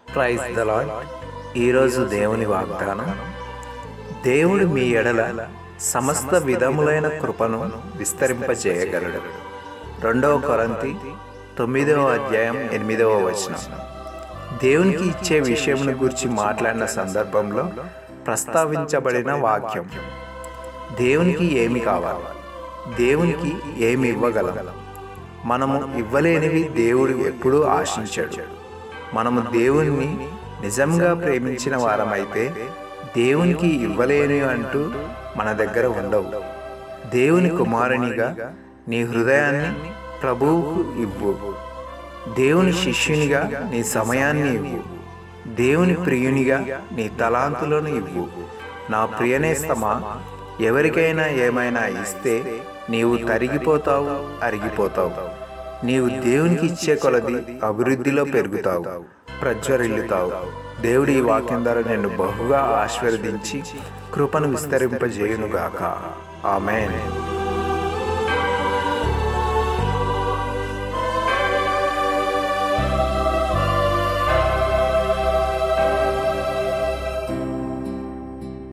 praise the lord ఈరోజు దేవుని వాగ్దానం దేవుడు మీ ఎడల సమస్త విధములైన కృపను విస్తరింపజేయగలడు రెండవ కొరంతి తొమ్మిదవ అధ్యాయం ఎనిమిదవ వచనం దేవునికి ఇచ్చే విషయమును గురించి మాట్లాడిన సందర్భంలో ప్రస్తావించబడిన వాక్యం దేవునికి ఏమి కావాలి దేవునికి ఏమి ఇవ్వగలం మనము ఇవ్వలేనివి దేవుడు ఎప్పుడూ ఆశించాడు మనము దేవుణ్ణి నిజంగా ప్రేమించిన వారమైతే దేవునికి ఇవ్వలేని అంటూ మన దగ్గర ఉండవు దేవుని కుమారునిగా నీ హృదయాన్ని ప్రభువుకు ఇవ్వు దేవుని శిష్యునిగా నీ సమయాన్ని ఇవ్వు దేవుని ప్రియునిగా నీ తలాంతులను ఇవ్వు నా ప్రియనేస్తమా ఎవరికైనా ఏమైనా ఇస్తే నీవు తరిగిపోతావు అరిగిపోతావు నీవు దేవునికి ఇచ్చే కొలది అభివృద్ధిలో పెరుగుతావు ప్రజ్వరిల్లుతావు దేవుడి ఈ వాక్యం ద్వారా నిన్ను బహుగా ఆశీర్వదించి కృపను విస్తరింపజేయునుగాక ఆమెన్